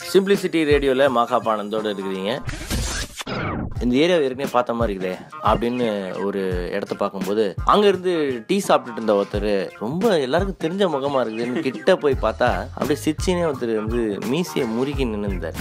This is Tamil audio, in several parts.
சிம்பிளிசிட்டி ரேடியோவில் மாகாபானந்தோடு இருக்கிறீங்க இந்த ஏரியா ஏற்கனவே பார்த்த மாதிரி இருக்குதே அப்படின்னு ஒரு இடத்த பார்க்கும்போது அங்கேருந்து டீ சாப்பிட்டுட்டு இருந்த ஒருத்தர் ரொம்ப எல்லாருக்கும் தெரிஞ்ச முகமாக இருக்குதுன்னு கிட்ட போய் பார்த்தா அப்படியே சிச்சினே ஒருத்தர் வந்து மீசியை முறுக்கி நின்று இருந்தார்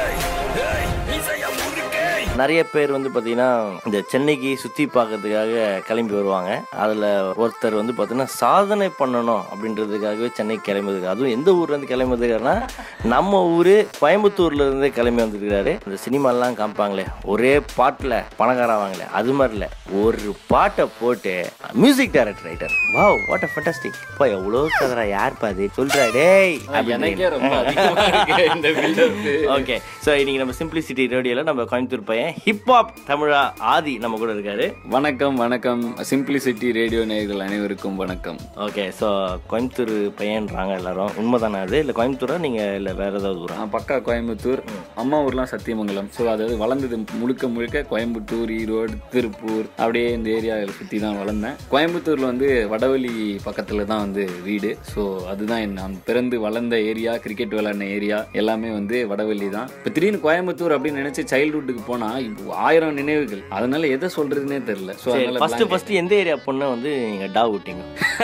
நிறைய பேர் வந்து பார்த்தீங்கன்னா இந்த சென்னைக்கு சுற்றி பார்க்கறதுக்காக கிளம்பி வருவாங்க அதில் ஒருத்தர் வந்து பார்த்தீங்கன்னா சாதனை பண்ணணும் அப்படின்றதுக்காகவே சென்னைக்கு கிளம்புறதுக்கு அதுவும் எந்த ஊர்லேருந்து கிளம்புறதுக்கானா நம்ம ஊர் கோயம்புத்தூர்ல இருந்து கிளம்பி வந்துருக்காரு இந்த சினிமாலாம் காமிப்பாங்களே ஒரே பாட்டில் பணக்காராவாங்களே அது மாதிரி இல்லை ஒரு பாட்டை போட்டு music director writer wow what a fantastic இப்போ எவ்வளோ கதரா யார் பாது சொல்றா டேய் எனக்கே ரொம்ப அதிகமா இருக்கு இந்த build-up. ஓகே ஸோ இன்னைக்கு நம்ம சிம்பிளிசிட்டி ரேடியோவில் நம்ம கோயம்புத்தூர் பையன் ஹிப்ஹாப் தமிழா ஆதி நம்ம கூட இருக்காரு வணக்கம் வணக்கம் சிம்பிளிசிட்டி ரேடியோ நேயர்கள் அனைவருக்கும் வணக்கம் ஓகே ஸோ கோயம்புத்தூர் பையன்றாங்க எல்லாரும் உண்மைதானே அது இல்லை கோயம்புத்தூரா நீங்கள் இல்லை வேற ஏதாவது ஊரா நான் பக்கா கோயம்புத்தூர் அம்மா ஊர்லாம் சத்தியமங்கலம் ஸோ அதாவது வளர்ந்தது முழுக்க முழுக்க கோயம்புத்தூர் ஈரோடு திருப்பூர் அப்படியே இந்த ஏரியாவில் சுற்றி தான் வளர்ந்தேன் கோயம்புத்தூரில் வந்து வடவழி பக்கத்தில் தான் வந்து வீடு ஸோ அதுதான் என் நான் பிறந்து வளர்ந்த ஏரியா கிரிக்கெட் விளையாடின ஏரியா எல்லாமே வந்து வடவள்ளி தான் இப்போ திடீர்னு கோயம்புத்தூர் அப்படின்னு நினச்சி சைல்ட்ஹுட்டுக்கு போனால் இப்போ ஆயிரம் நினைவுகள் அதனால எதை சொல்கிறதுனே தெரில ஸோ அதனால ஃபர்ஸ்ட் ஃபர்ஸ்ட் எந்த ஏரியா பொண்ணை வந்து நீங்கள் டா விட்டீங்க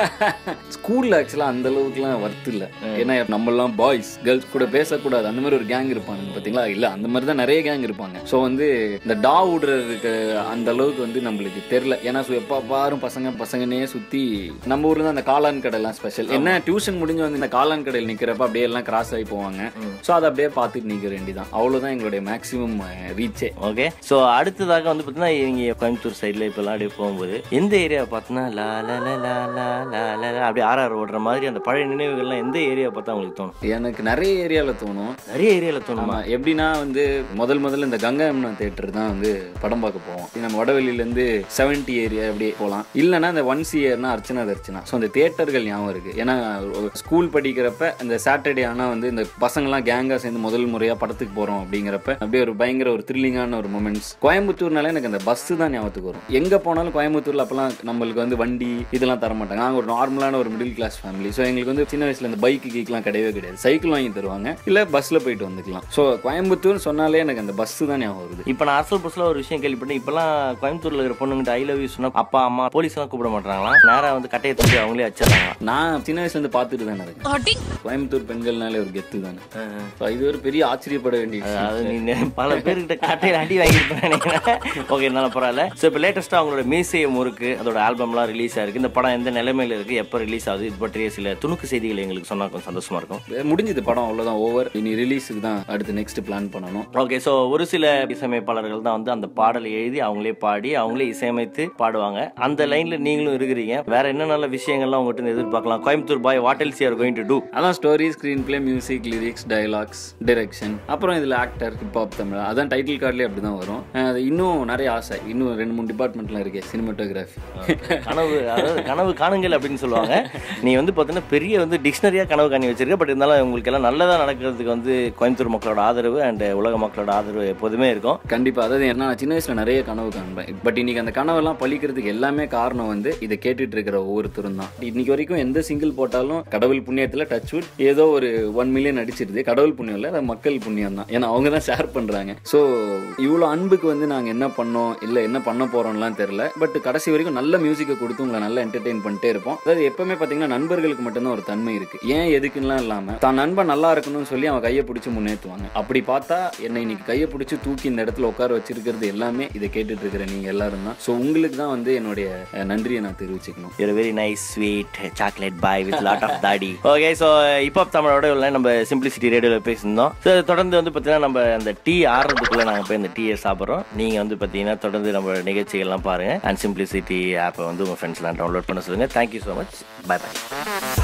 ஸ்கூல்ல ஆக்சுவலா அந்த அளவுக்குலாம் ஒர்த் இல்ல ஏன்னா நம்மலாம் பாய்ஸ் கேர்ள்ஸ் கூட பேசக்கூடாது அந்த மாதிரி ஒரு கேங் இருப்பாங்க பாத்தீங்களா இல்ல அந்த மாதிரி தான் நிறைய கேங் இருப்பாங்க ஸோ வந்து இந்த டா விடுறதுக்கு அந்த அளவுக்கு வந்து நம்மளுக்கு தெரியல ஏன்னா so எப்ப பாரும் பசங்க பசங்கனே சுத்தி நம்ம ஊர்ல தான் அந்த காளான் கடை எல்லாம் ஸ்பெஷல் என்ன டியூஷன் முடிஞ்சு வந்து இந்த காளான் கடையில் நிக்கிறப்ப அப்படியே எல்லாம் கிராஸ் ஆகி போவாங்க ஸோ அதை அப்படியே பார்த்துட்டு நிக்க வேண்டியதான் அவ்வளவுதான் எங்களுடைய மேக்ஸிமம் ரீச்சே ஓகே ஸோ அடுத்ததாக வந்து பார்த்தீங்கன்னா இங்கே கோயம்புத்தூர் சைடில் இப்போலாம் அப்படியே போகும்போது எந்த ஏரியா பார்த்தோன்னா லா லா லா லா லா லா லா லா அப்படியே ஆர்ஆர் ஓடுற மாதிரி அந்த பழைய நினைவுகள்லாம் எந்த ஏரியா பார்த்தா உங்களுக்கு தோணும் எனக்கு நிறைய ஏரியாவில் தோணும் நிறைய ஏரியாவில் தோணுமா ஆமா எப்படின்னா வந்து முதல் முதல்ல இந்த கங்கா யமுனா தேட்டர் தான் வந்து படம் பார்க்க போவோம் இது நம்ம வடவெளியில இருந்து செவன்டி ஏரியா அப்படியே போகலாம் இல்லைன்னா இந்த ஒன் சியர்னா அர்ச்சனா தர்ச்சனா ஸோ அந்த தேட்டர்கள் ஞாபகம் இருக்கு ஏன்னா ஸ்கூல் படிக்கிறப்ப இந்த சாட்டர்டே ஆனால் வந்து இந்த பசங்களாம் கேங்கா சேர்ந்து முதல் முறையா படத்துக்கு போறோம் அப்படிங்கிறப்ப அப்படியே ஒரு பயங்கர ஒரு த்ரில்லிங்கான ஒரு மூமெண்ட்ஸ் கோயம்புத்தூர்னால எனக்கு அந்த பஸ் தான் ஞாபகத்துக்கு வரும் எங்க போனாலும் கோயம்புத்தூர்ல அப்பெல்லாம் நம்மளுக்கு வந்து வண்டி இதெல்லாம் தர மாட்டாங்க நாங்கள் ஒரு நார்மலான ஒரு மிடில் கிளாஸ் ஃபேமிலி ஸோ எங்களுக்கு வந்து சின்ன வயசுல இந்த பைக்கு கீக்கெலாம் கிடையவே கிடையாது சைக்கிள் வாங்கி தருவாங்க இல்லை பஸ்ஸில் போயிட்டு வந்துக்கலாம் ஸோ கோயம்புத்தூர் சொன்னாலே எனக்கு அந்த பஸ் தான் ஞாபகம் வருது இப்போ நான் அரசல் பஸ்ல ஒரு விஷயம் கேள்விப்பட்டேன் இப்பெல்லாம் கோயம்புத்தூர்ல இருக்கிற பொண்ணுங்கிட்ட ஐ லவ் யூ சொன்னா அப்பா அம்மா போலீஸ் எல்லாம் கூப்பிட மாட்டாங்களா நேரா வந்து கட்டையை தூக்கி அவங்களே வச்சிடறாங்களா நான் சின்ன வயசுல இருந்து பார்த்துட்டு தானே இருக்கேன் கோயம்புத்தூர் பெண்கள்னாலே ஒரு கெத்து தானே ஸோ இது ஒரு பெரிய ஆச்சரியப்பட வேண்டிய விஷயம் அதாவது நீ நெ- பல பேர்கிட்ட கட்டையில் அடி வாங்கியிருப்பேன் நினைக்கிறேன் ஓகே இருந்தாலும் பரவாயில்ல ஸோ இப்போ லேட்டஸ்ட்டாக அவங்களோட மீசைய முறுக்கு அதோட ஆல்பம்லாம் ரிலீஸ் ஆயிருக்கு இந்த படம் எந்த நிலைமையில இருக்கு எப்போ ரிலீஸ் ஆகுது இது பற்றிய சில துணுக்கு செய்திகள் எங்களுக்கு சொன்னா கொஞ்சம் சந்தோஷமா இருக்கும் முடிஞ்சது படம் அவ்வளோதான் ஓவர் இனி ரிலீஸுக்கு தான் அடுத்து நெக்ஸ்ட் பிளான் பண்ணணும் ஓகே ஸோ ஒரு சில இசையமைப்பாளர்கள் தான் வந்து அந்த பாடலை எழுதி அவங்களே பாடி அவங்களே இசையமைத்து பாடுவாங்க அந்த லைன்ல நீங்களும் இருக்கிறீங்க வேற என்ன நல்ல விஷயங்கள்லாம் உங்ககிட்ட இருந்து எதிர்பார்க்கலாம் Coimbatore boy what else you going to do அதான் story screenplay music lyrics dialogues direction அப்புறம் இதில் ஆக்டர் ஹிப்ஹாப் தமிழ் அதான் டைட்டில் கார்ட்லேயே அப்படி தான் வரும் அஹ் அது இன்னும் நிறைய ஆசை இன்னும் ரெண்டு மூணு டிபார்ட்மெண்ட்லாம் இருக்கே சினிமாட்டோகிராஃபி கனவு அதாவது கனவு காணுங்கள் அப்படின்னு சொல்லுவாங்க நீ வந்து பார்த்தீங்கன்னா பெரிய வந்து டிக்ஷனரியாக கனவு காணி வச்சிருக்க பட் இருந்தாலும் உங்களுக்கு எல்லாம் நல்லதாக நடக்கிறதுக்கு வந்து கோயம்புத்தூர் மக்களோட ஆதரவு அண்ட் உலக மக்களோட ஆதரவு எப்போதுமே இருக்கும் கண்டிப்பா அதாவது என்ன நான் சின்ன வயசுல நிறைய கனவு காண்பேன் பட் இன்னைக்கு அந்த கனவெல்லாம் பழிக்கிறதுக்கு எல்லாமே காரணம் வந்து இதை கேட்டுட்டு இருக்கிற ஒவ்வொருத்தரும் தான் இன்னைக்கு வரைக்கும் எந்த சிங்கிள் போட்டாலும் கடவுள் புண்ணியத்துல டச் வுட் ஏதோ ஒரு ஒன் மில்லியன் அடிச்சிருது கடவுள் புண்ணியம் இல்ல அது மக்கள் புண்ணியம் தான் ஏன்னா அவங்க தான் ஷேர் பண்றாங்க ஸோ இவ்வளோ அன்புக்கு வந்து நாங்க என்ன பண்ணோம் இல்ல என்ன பண்ண போறோம்லாம் தெரியல பட் கடைசி வரைக்கும் நல்ல மியூசிக்கை கொடுத்து உங்களை நல்லா என்டர்டெயின் பண்ணிட்டே இருப்போம் அதாவது எப்பவுமே பாத்தீங்கன்னா நண்பர்களுக்கு மட்டும்தான் ஒரு தன்மை இருக்கு ஏன் எதுக்குலாம் இல்லாம தான் நண்பன் நல்லா இருக்கணும்னு சொல்லி அவன் கையை பிடிச்சி முன்னேற்றுவாங்க அப்படி பார்த்தா என்னை இன்னைக்கு கையை பிடிச்சி தூக்கி இந்த இடத்துல உட்கார வச்சிருக்கிறது எல்லாமே இதை கேட்டுட்டு இருக்கிற நீங்க எல்லாரும் தான் ஸோ உங்களுக்கு தான் வந்து என்னுடைய அஹ், நன்றியை நான் தெரிவிச்சுக்கணும் your very nice sweet chocolate boy with lot of தாடி ஓகே ஸோ இப்போ தமிழோட உள்ள நம்ம சிம்பிளிசிட்டி ரேடியோவில் பேசியிருந்தோம் ஸோ தொடர்ந்து வந்து பார்த்தீங்கன்னா நம்ம அந்த டீ ஆடுறதுக்குள்ளே நாங்கள் போய் அந்த டீயை சாப்பிட்றோம் நீங்கள் வந்து பார்த்தீங்கன்னா தொடர்ந்து நம்ம நிகழ்ச்சிகள்லாம் பாருங்கள் அண்ட் சிம்பிளிசிட்டி ஆப்பை வந்து உங்கள் ஃப்ரெண்ட்ஸ்லாம் டவுன்லோட் பண்ண சொல்லுங்கள் thank you so much bye bye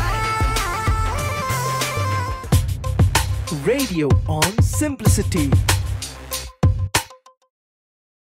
Radio on Simplicity.